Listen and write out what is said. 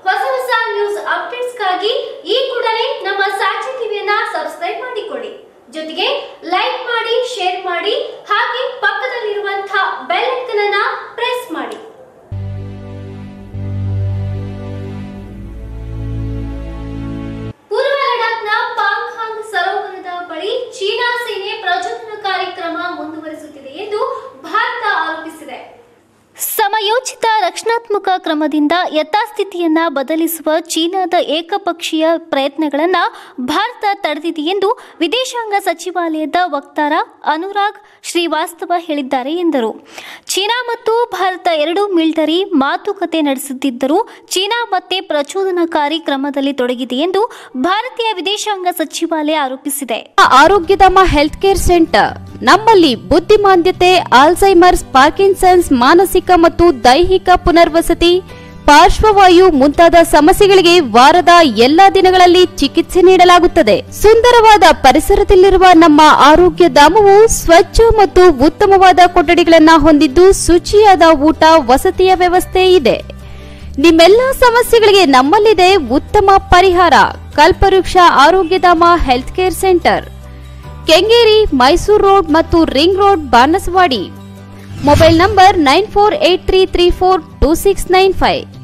ಹೊಸ ಹೊಸ ನ್ಯೂಸ್ ಅಪ್ಡೇಟ್ಸ್ಗಾಗಿ ಈ ಕೂಡಲೇ ನಮ್ಮ ಸಾಕ್ಷಿ ಟಿವಿಯನ್ನ ಸಬ್ಸ್ಕ್ರೈಬ್ ಮಾಡಿಕೊಳ್ಳಿ ಜೊತೆಗೆ ಲೈಕ್ ಮಾಡಿ ಶೇರ್ ಮಾಡಿ ಹಾಗೆ ಪಕ್ಕದಲ್ಲಿರುವಂತಹ ಬೆಲ್ ಐಕನ್ ಅನ್ನ ಪ್ರೆಸ್ ಮಾಡಿ ಪೂರ್ವ ಲಡಾಖ್ನ ಪಾಂಗ್ಹಾಂಗ್ ಸರೋವರದ ಬಳಿ ಚೀನಾ ಸೇನೆ ಪ್ರಚೋದನಕಾರಿ ಕ್ರಮ ಮುಂದುವರಿಸುತ್ತಿದೆ ಎಂದು ಭಾರತ ಆರೋಪಿಸಿದೆ ಸಮಯೋಚಿತ ರಕ್ಷಣಾತ್ಮಕ ಕ್ರಮದಿಂದ ಯಥಾಸ್ಥಿತಿಯನ್ನ ಬದಲಿಸುವ ಚೀನಾದ ಏಕಪಕ್ಷೀಯ ಪ್ರಯತ್ನಗಳನ್ನು ಭಾರತ ತಡೆದಿದೆ ಎಂದು ವಿದೇಶಾಂಗ ಸಚಿವಾಲಯದ ವಕ್ತಾರ ಅನುರಾಗ್ ಶ್ರೀವಾಸ್ತವ ಹೇಳಿದ್ದಾರೆ ಎಂದರು ಚೀನಾ ಮತ್ತು ಭಾರತ ಎರಡೂ ಮಿಲಿಟರಿ ಮಾತುಕತೆ ನಡೆಸುತ್ತಿದ್ದರೂ ಚೀನಾ ಮತ್ತೆ ಪ್ರಚೋದನಕಾರಿ ಕ್ರಮದಲ್ಲಿ ತೊಡಗಿದೆ ಎಂದು ಭಾರತೀಯ ವಿದೇಶಾಂಗ ಸಚಿವಾಲಯ ಆರೋಪಿಸಿದೆ ಆರೋಗ್ಯಧಾಮ ಹೆಲ್ತ್ ಕೇರ್ ಸೆಂಟರ್ ನಮ್ಮಲ್ಲಿ ಬುದ್ಧಿಮಾಂದ್ಯತೆ ಆಲ್ಝೈಮರ್ಸ್ ಪಾರ್ಕಿನ್ಸನ್ಸ್ ಮಾನಸಿಕ ಮತ್ತು ದೈಹಿಕ ಪುನರ್ವಸತಿ ಪಾರ್ಶ್ವವಾಯು ಮುಂತಾದ ಸಮಸ್ಯೆಗಳಿಗೆ ವಾರದ ಎಲ್ಲಾ ದಿನಗಳಲ್ಲಿ ಚಿಕಿತ್ಸೆ ನೀಡಲಾಗುತ್ತದೆ ಸುಂದರವಾದ ಪರಿಸರದಲ್ಲಿರುವ ನಮ್ಮ ಆರೋಗ್ಯ ಧಾಮವು ಸ್ವಚ್ಛ ಮತ್ತು ಉತ್ತಮವಾದ ಕೊಠಡಿಗಳನ್ನ ಹೊಂದಿದ್ದು ಶುಚಿಯಾದ ಊಟ ವಸತಿಯ ವ್ಯವಸ್ಥೆ ಇದೆ ನಿಮ್ಮೆಲ್ಲ ಸಮಸ್ಯೆಗಳಿಗೆ ನಮ್ಮಲ್ಲಿದೆ ಉತ್ತಮ ಪರಿಹಾರ Kalpavriksha Arogyadhama health care centre Kengeri Mysuru road ಮತ್ತು ring road Banasavadi mobile number nine four eight three three four two six nine five